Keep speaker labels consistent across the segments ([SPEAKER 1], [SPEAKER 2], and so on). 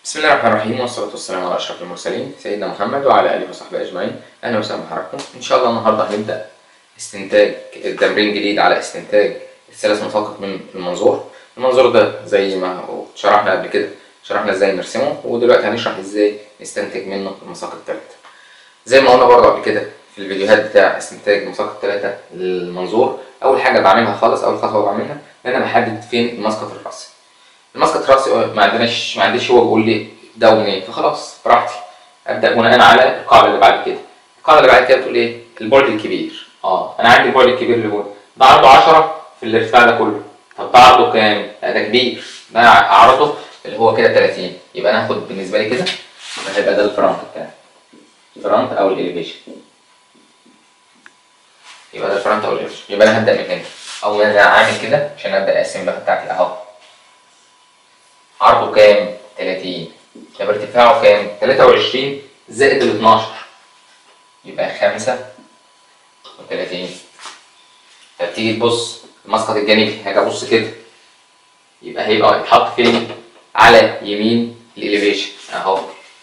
[SPEAKER 1] بسم الله الرحمن الرحيم والصلاة والسلام على أشرف المرسلين سيدنا محمد وعلى آله وصحبه أجمعين أهلا وسهلا بحضراتكم إن شاء الله النهاردة هنبدأ استنتاج تمرين جديد على استنتاج الثلاث مساقط من المنظور المنظور ده زي ما شرحنا قبل كده شرحنا ازاي نرسمه ودلوقتي هنشرح ازاي نستنتج منه المساقط الثلاثة زي ما قلنا برضه قبل كده في الفيديوهات بتاع استنتاج المساقط الثلاثة للمنظور أول حاجة بعملها خالص أول خطوة بعملها إن أنا بحدد فين المسقط الرأسي المسقط الرأسي ما عندناش ما عنديش هو بيقول لي ده ومنين فخلاص براحتي ابدا بناء على القاعده اللي بعد كده القاعده اللي بعد كده بتقول ايه البعد الكبير اه انا عندي البعد الكبير اللي هو ده عرضه 10 في الارتفاع ده كله طب ده عرضه كام لا ده كبير ده عرضه اللي هو كده 30 يبقى انا هاخد بالنسبه لي كده يبقى هيبقى ده الفرونت بتاعي الفرونت او الاليفيشن يبقى ده الفرونت او الاليفيشن يبقى انا هبدا من هنا او انا عامل كده عشان ابدا اقسم اللوحه بتاعتي اهو عرضه كام 30 طب ارتفاعه كام 23 زائد ال 12 يبقى 35 طب تيجي تبص المسقط الجانبي هاجي ابص كده يبقى هيبقى يتحط فين على يمين الاليفيشن اهو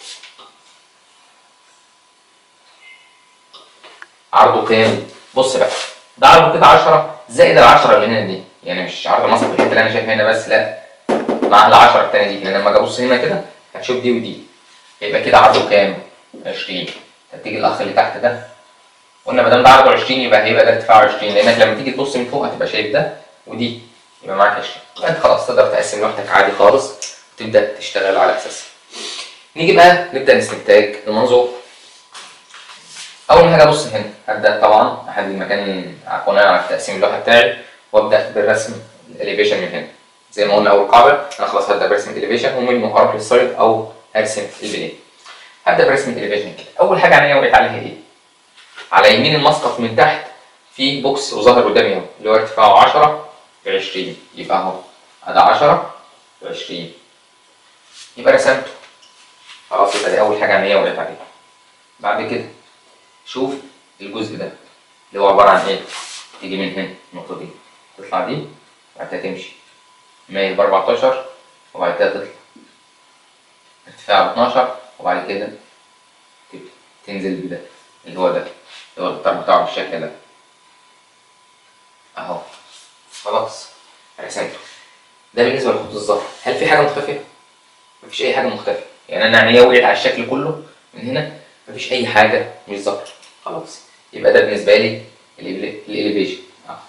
[SPEAKER 1] عرضه كام بص بقى ده عرضه كده 10 زائد ال 10 اللي هنا دي يعني مش عرض المسقط الحته اللي انا شايفها هنا بس لا مع ال 10 التانية دي لان لما اجي ابص هنا كده هتشوف دي ودي يبقى كده عرضه كام 20 هتيجي الاخ اللي تحت ده قلنا ما دام ده عرضه 20 يبقى هيبقى ده ارتفاعه 20 لانك لما تيجي تبص من فوق هتبقى شايف ده ودي يبقى معاك 20 يبقى انت خلاص تقدر تقسم لوحدك عادي خالص وتبدا تشتغل على اساسها نيجي بقى نبدا نستنتاج المنظور اول حاجه ابص هنا هبدا طبعا احدد المكان بناء على تقسيم اللوحه بتاعي وابدا بالرسم الاليفيشن من هنا زي ما قلنا اول قاعده انا خلاص هبدا برسم الاليفيشن ومنه اروح للسايد او ارسم البلين هبدا برسم الاليفيشن كده اول حاجه عينيا وقعت عليها ايه على يمين المسقط من تحت في بوكس وظهر قدامي اهو اللي هو ارتفاعه 10 في 20 يبقى اهو ده 10 في 20 يبقى رسمته خلاص يبقى دي اول حاجه عينيا وقعت عليها بعد كده شوف الجزء ده اللي هو عباره عن ايه تيجي من هنا النقطه دي تطلع دي وبعد كده تمشي مايل ب 14 وبعد كده تطلع ارتفاع ب 12 وبعد كده تنزل بده اللي هو ده اللي هو القطار بتاعه بالشكل ده اهو خلاص رسمته ده بالنسبه لخطوط الظهر هل في حاجه مختفيه مفيش اي حاجه مختفيه يعني انا عينيا وقعت على الشكل كله من هنا مفيش اي حاجه مش ظاهره خلاص يبقى ده بالنسبه لي الاليفيشن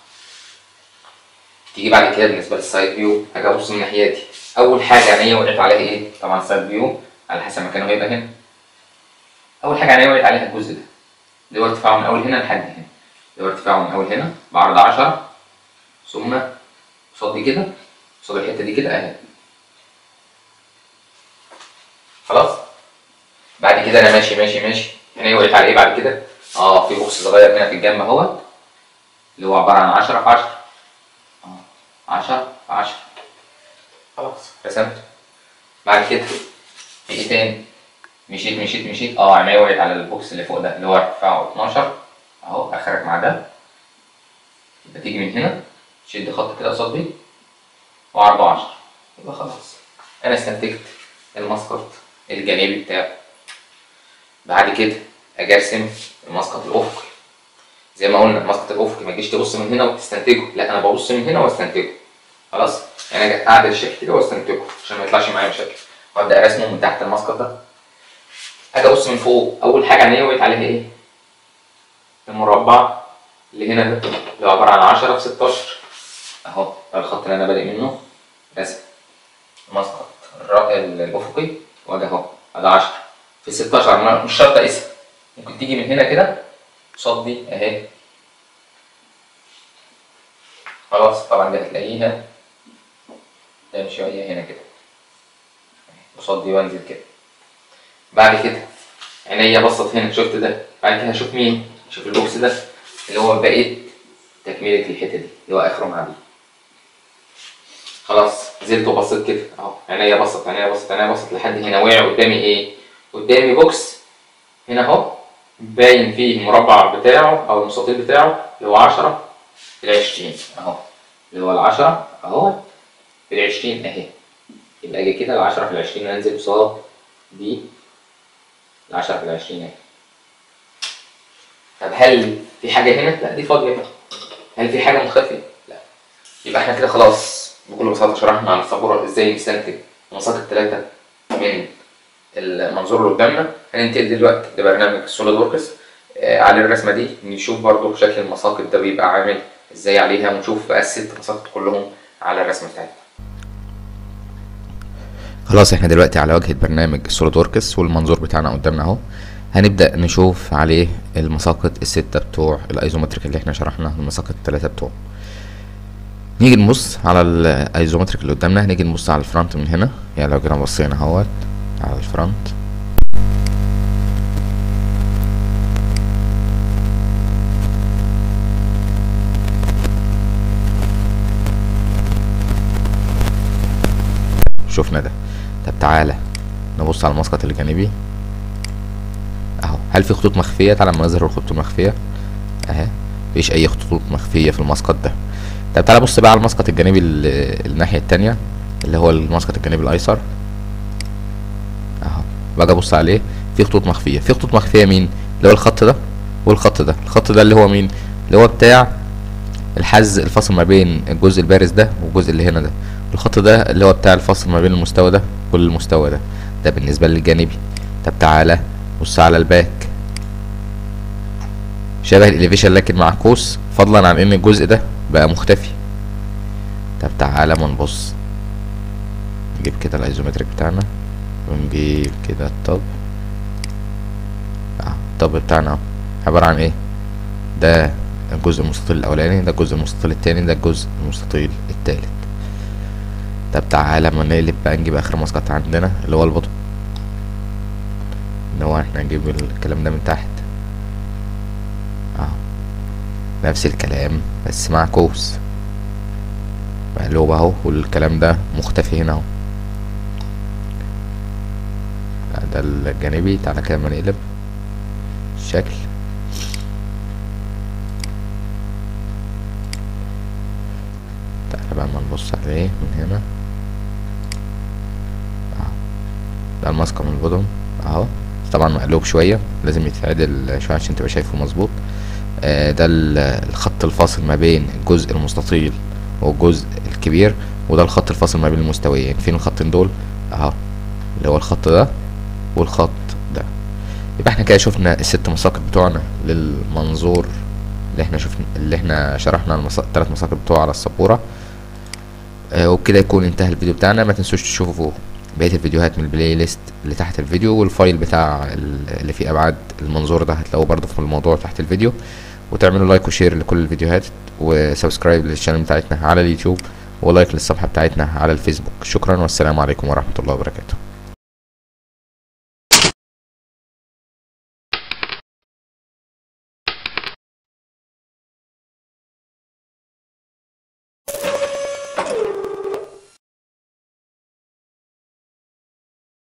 [SPEAKER 1] تيجي بعد كده بالنسبه للسايد فيو هاجي ابص من الناحيه دي اول حاجه عينيا وقعت عليها ايه طبعا السايد فيو على حسب مكانه هيبقى هنا اول حاجه عينيا وقعت عليها الجزء ده اللي هو ارتفاعه من اول هنا لحد هنا اللي هو ارتفاعه من اول هنا بعرض 10 ثم قصاد دي كده قصاد الحته دي كده اهي خلاص بعد كده انا ماشي ماشي ماشي عينيا وقعت على ايه بعد كده اه في بوكس صغير هنا في الجنب اهوت اللي هو عباره عن 10 في 10 10 في 10 خلاص رسمت بعد كده في ايه تاني مشيت مشيت مشيت اه عينيا وقعت على البوكس اللي فوق ده اللي هو ارتفاعه 12 اهو اخرك مع ده يبقى تيجي من هنا تشد خط كده قصاد دي وعرضه 10 يبقى خلاص انا استنتجت المسقط الجانبي بتاعه بعد كده اجي ارسم المسقط الافقي زي ما قلنا المسقط الافقي ما تجيش تبص من هنا وتستنتجه لا انا ببص من هنا واستنتجه خلاص يعني انا اعدل الشكل كده واستنتجه عشان ما يطلعش معايا مشاكل وابدا ارسمه من تحت المسقط ده اجي ابص من فوق اول حاجه عينيا وقعت عليها ايه المربع اللي هنا ده اللي هو عباره عن 10 في 16 اهو الخط اللي انا بادئ منه رسم المسقط الافقي واجي اهو ادي 10 في 16 مش شرط اقيسها ممكن تيجي من هنا كده قصاد دي اهي خلاص طبعا دي هتلاقيها ده شويه هنا كده قصاد دي وانزل كده بعد كده عينيا بصت هنا شفت ده بعد كده هشوف مين شوف البوكس ده اللي هو بقيت تكملة الحتة دي اللي هو آخره مع دي خلاص نزلت وبصيت كده اهو عينيا بصت عينيا بصت عينيا بصت لحد هنا وقع قدامي ايه؟ قدامي بوكس هنا اهو باين فيه المربع بتاعه او المستطيل بتاعه اللي هو 10 في 20 اهو اللي هو ال 10 اهو في ال 20 اهي يبقى اجي كده العشرة في العشرين انزل قصاد دي العشرة في العشرين اهي طب هل في حاجة هنا؟ لا دي فاضية هل في حاجة مختفية؟ لا يبقى احنا كده خلاص بكل بساطة شرحنا على السبورة ازاي نستنتج المساق التلاتة من المنظور اللي قدامنا هننتقل دلوقتي لبرنامج السوليد وركس آه على الرسمة دي نشوف برضو شكل المساقط ده بيبقى عامل ازاي عليها ونشوف بقى الست مساقط كلهم على الرسمة بتاعتنا
[SPEAKER 2] خلاص احنا دلوقتي على واجهة برنامج السوليد وركس والمنظور بتاعنا قدامنا اهو هنبدأ نشوف عليه المساقط الستة بتوع الايزومتريك اللي احنا شرحنا المساقط التلاتة بتوعه نيجي نبص على الايزومتريك اللي قدامنا هنيجي نبص على الفرونت من هنا يعني لو جينا بصينا اهوت على الفرونت شفنا ده طب تعالى نبص على المسقط الجانبي اهو هل في خطوط مخفية تعالى اما نظهر الخطوط المخفية اهي مفيش اي خطوط مخفية في المسقط ده طب تعالى بص بقى على المسقط الجانبي ال- الناحية التانية اللي هو المسقط الجانبي الايسر اهو باجي ابص عليه في خطوط مخفية في خطوط مخفية مين اللي هو الخط ده والخط ده الخط ده اللي هو مين اللي هو بتاع الحز الفاصل ما بين الجزء البارز ده والجزء اللي هنا ده الخط ده اللي هو بتاع الفصل ما بين المستوى ده والمستوى ده ده بالنسبة للجانبي طب تعالى بص على الباك شبه الاليفيشن لكن معكوس فضلا عن ان الجزء ده بقى مختفي طب تعالى ما نبص نجيب كده الايزومتريك بتاعنا ونجيب كده الطب اه الطب بتاعنا اهو عبارة عن ايه ده الجزء المستطيل الاولاني ده الجزء المستطيل التاني ده الجزء المستطيل التالت طب تعالى ما نقلب بقى نجيب اخر مسقط عندنا اللي هو البطن ان هو احنا نجيب الكلام ده من تحت اهو نفس الكلام بس مع كوس مقلوب اهو والكلام ده مختفي هنا اهو ده الجانبي تعالى كده ما نقلب الشكل تعالى بقى ما نبص عليه من هنا اهو ده الماسكة من البودم اهو طبعا مقلوب شوية لازم يتعدل شوية عشان تبقى شايفه مظبوط آه ده ال- الخط الفاصل ما بين الجزء المستطيل والجزء الكبير وده الخط الفاصل ما بين المستويين فين الخطين دول اهو اللي هو الخط ده والخط ده يبقى احنا كده شفنا الست مساقط بتوعنا للمنظور اللي احنا شفنا اللي احنا شرحنا المسا... الثلاث مساقط بتوعه على السبورة آه وبكده يكون انتهى الفيديو بتاعنا ما تنسوش تشوفوا بقية الفيديوهات من البلاي ليست اللي تحت الفيديو والفايل بتاع ال- اللي فيه ابعاد المنظور ده هتلاقوه برضه في الموضوع تحت الفيديو وتعملوا لايك وشير لكل الفيديوهات وسبسكرايب للشانل بتاعتنا على اليوتيوب ولايك للصفحة بتاعتنا على الفيسبوك شكرا والسلام عليكم ورحمة الله وبركاته